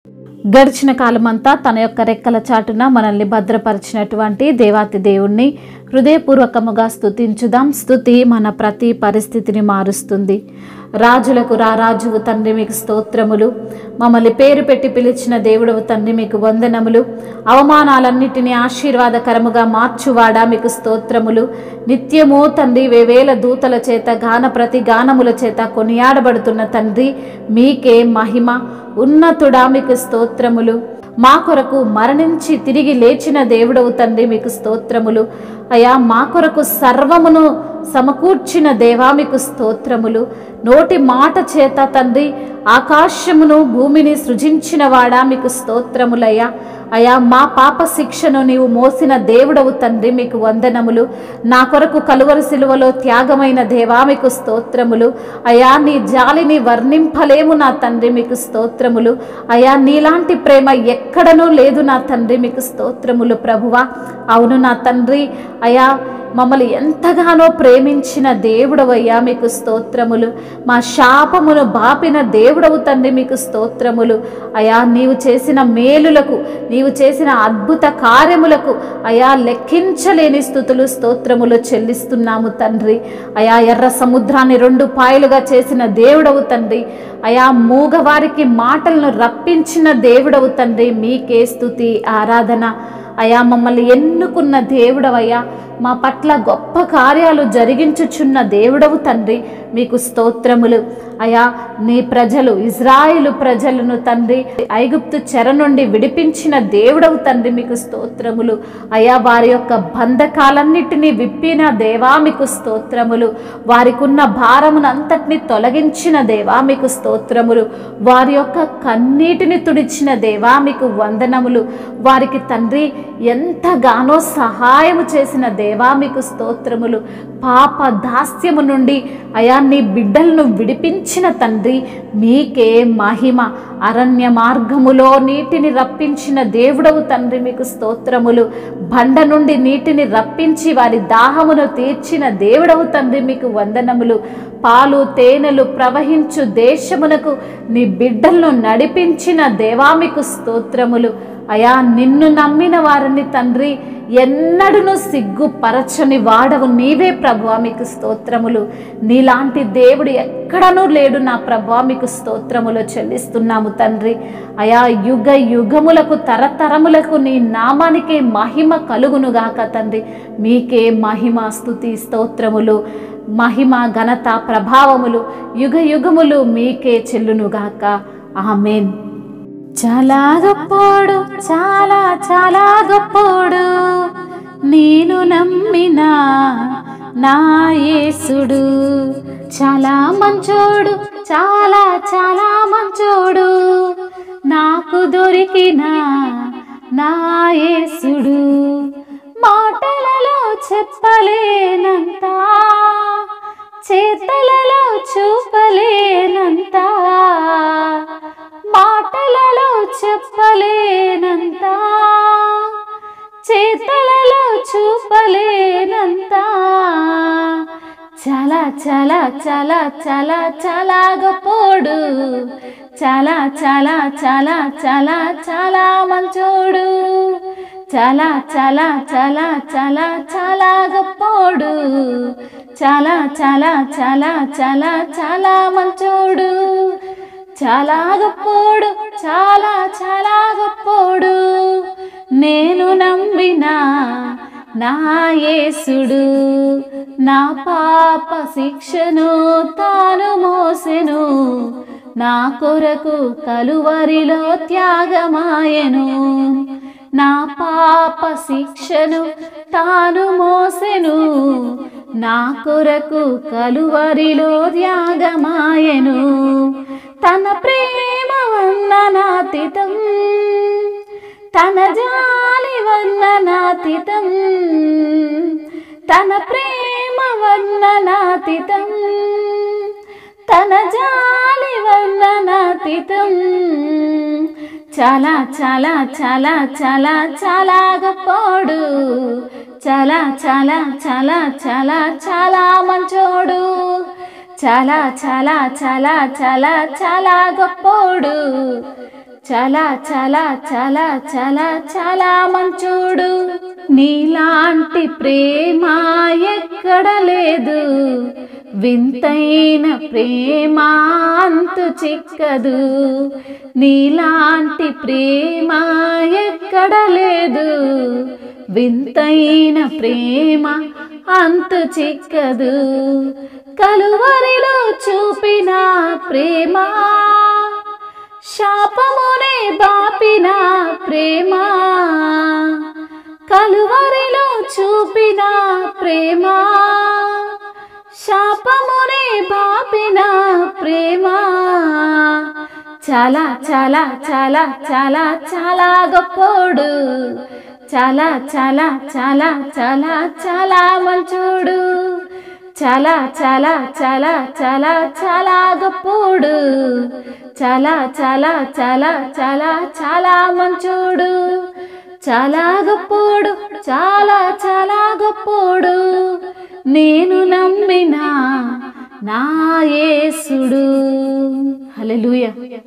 గడిచిన కాలమంతా తన యొక్క రెక్కల చాటున మనల్ని భద్రపరిచినటువంటి దేవాతి దేవుణ్ణి హృదయపూర్వకముగా స్తుతించుదాం స్తుతి మన ప్రతి పరిస్థితిని మారుస్తుంది రాజులకు రారాజువు తండ్రి మీకు స్తోత్రములు మమ్మల్ని పేరు పెట్టి పిలిచిన దేవుడవు తండ్రి మీకు వందనములు అవమానాలన్నిటినీ ఆశీర్వాదకరముగా మార్చువాడా మీకు స్తోత్రములు నిత్యము తండ్రి వేవేల దూతల చేత గాన ప్రతి గానముల చేత కొనియాడబడుతున్న తండ్రి మీకే మహిమ ఉన్నతుడా మీకు స్తోత్రములు మా కొరకు మరణించి తిరిగి లేచిన దేవుడవు తండ్రి మీకు స్తోత్రములు అయా మా కొరకు సర్వమును సమకూర్చిన దేవా మీకు స్తోత్రములు నోటి మాట చేత తండ్రి ఆకాశమును భూమిని సృజించిన వాడా మీకు స్తోత్రములయ్యా అయా మా పాప శిక్షను నీవు మోసిన దేవుడవు తండ్రి మీకు వందనములు నా కొరకు కలువరి సిలువలో త్యాగమైన దేవా మీకు స్తోత్రములు అయా నీ జాలిని వర్ణింపలేము నా తండ్రి మీకు స్తోత్రములు అయా నీలాంటి ప్రేమ ఎక్కడనూ లేదు నా తండ్రి మీకు స్తోత్రములు ప్రభువా అవును నా తండ్రి అయా మమ్మల్ని ఎంతగానో ప్రేమించిన దేవుడవయ్యా మీకు స్తోత్రములు మా శాపమును బాపిన దేవుడవు తండ్రి మీకు స్తోత్రములు అయా నీవు చేసిన మేలులకు నీవు చేసిన అద్భుత కార్యములకు అయా లెక్కించలేని స్థుతులు స్తోత్రములు చెల్లిస్తున్నాము తండ్రి అయా ఎర్ర సముద్రాన్ని రెండు పాయలుగా చేసిన దేవుడవు తండ్రి అయా మూగవారికి మాటలను రప్పించిన దేవుడవు తండ్రి మీకే స్థుతి ఆరాధన అయా మమ్మల్ని ఎన్నుకున్న దేవుడవయ్యా మా పట్ల గొప్ప కార్యాలు జరిగించుచున్న దేవుడవు తండ్రి మీకు స్తోత్రములు అయా నీ ప్రజలు ఇజ్రాయిలు ప్రజలను తండ్రి ఐగుప్తు చెర నుండి విడిపించిన దేవుడవు తండ్రి మీకు స్తోత్రములు అయా వారి యొక్క బంధకాలన్నిటినీ విప్పిన దేవా మీకు స్తోత్రములు వారికి ఉన్న భారమును అంతటిని తొలగించిన దేవా మీకు స్తోత్రములు వారి యొక్క కన్నీటిని తుడిచిన దేవా మీకు వందనములు వారికి తండ్రి ఎంతగానో సహాయము చేసిన దేవా మీకు స్తోత్రములు పాప దాస్యము నుండి అయా నీ బిడ్డలను విడిపించిన తండ్రి మీకే మహిమ అరణ్య మార్గములో నీటిని రప్పించిన దేవుడవు తండ్రి మీకు స్తోత్రములు బండ నుండి నీటిని రప్పించి వారి దాహమును తీర్చిన దేవుడవు తండ్రి మీకు వందనములు పాలు తేనెలు ప్రవహించు దేశమునకు నీ బిడ్డలను నడిపించిన దేవా మీకు స్తోత్రములు అయా నిన్ను నమ్మిన వారిని తండ్రి ఎన్నడూను సిగ్గుపరచని వాడవు నీవే ప్రభువా మీకు స్తోత్రములు నీలాంటి దేవుడు ఎక్కడనూ లేడు నా ప్రభువా మీకు స్తోత్రములు చెల్లిస్తున్నాము తండ్రి అయా యుగ యుగములకు తరతరములకు నీ నామానికే మహిమ కలుగునుగాక తండ్రి మీకే మహిమ స్తుతి స్తోత్రములు మహిమ ఘనత ప్రభావములు యుగ యుగములు మీకే చెల్లునుగాక ఆమెన్ చాలా గొప్పోడు చాలా చాలా గొప్పోడు నేను నమ్మిన నా యేసుడు చాలా మంచోడు చాలా చాలా మంచోడు నాకు దొరికిన నా యేసుడు మాటలలో చెప్పలేనంత చేతలలో చూపలేనంత మాటలలో చెప్పలేనంత చేతలలో చూపలేనంత చాలా చాలా చాలా చాలా చాలా గొప్పోడు చాలా చాలా చాలా చాలా చాలా మంచోడు చాలా చాలా చాలా చాలా చాలా గొప్పోడు చాలా చాలా చాలా చాలా చాలా మంచోడు చాలా గొప్పోడు చాలా చాలా గొప్పోడు నేను నమ్మిన నా యేసుడు నా పాప శిక్షను తాను మోసెను నా కొరకు కలువరిలో త్యాగమాయెను నా పాప శిక్షను తాను మోసెను నా కొరకు కలువరిలో త్యాగమాయెను తన ప్రేమ వర్ణనాతీతం తన జాలి వర్ణనాతీతం తన ప్రేమ వర్ణనాతీతం తన జాలి వర్ణనాతీతం చాలా చాలా చాలా చాలా చాలా గొప్పోడు చాలా చాలా చాలా చాలా చాలా మంచోడు చాలా చాలా చాలా చాలా చాలా గొప్పోడు చాలా చాలా చాలా చాలా చాలా మంచోడు నీలాంటి ప్రేమ ఎక్కడ లేదు వింతైన ప్రేమ అంతు చిక్కదు నీలాంటి ప్రేమ ఎక్కడ లేదు వింతైన ప్రేమ అంతు చిక్కదు కలువరిలో చూపిన ప్రేమ శాపమునే బాపిన ప్రేమ కలువరిలో చూపిన ప్రేమ శాపమునే బాపిన ప్రేమ చాలా చాలా చాలా చాలా చాలా గొప్పోడు చాలా చాలా చాలా చాలా చాలా మంచోడు చాలా చాలా చాలా చాలా చాలా గొప్పోడు చాలా చాలా చాలా చాలా చాలా మంచోడు చాలా గొప్పోడు చాలా చాలా గొప్పోడు నేను నమ్మిన నా యేసుడు హల్లెలూయా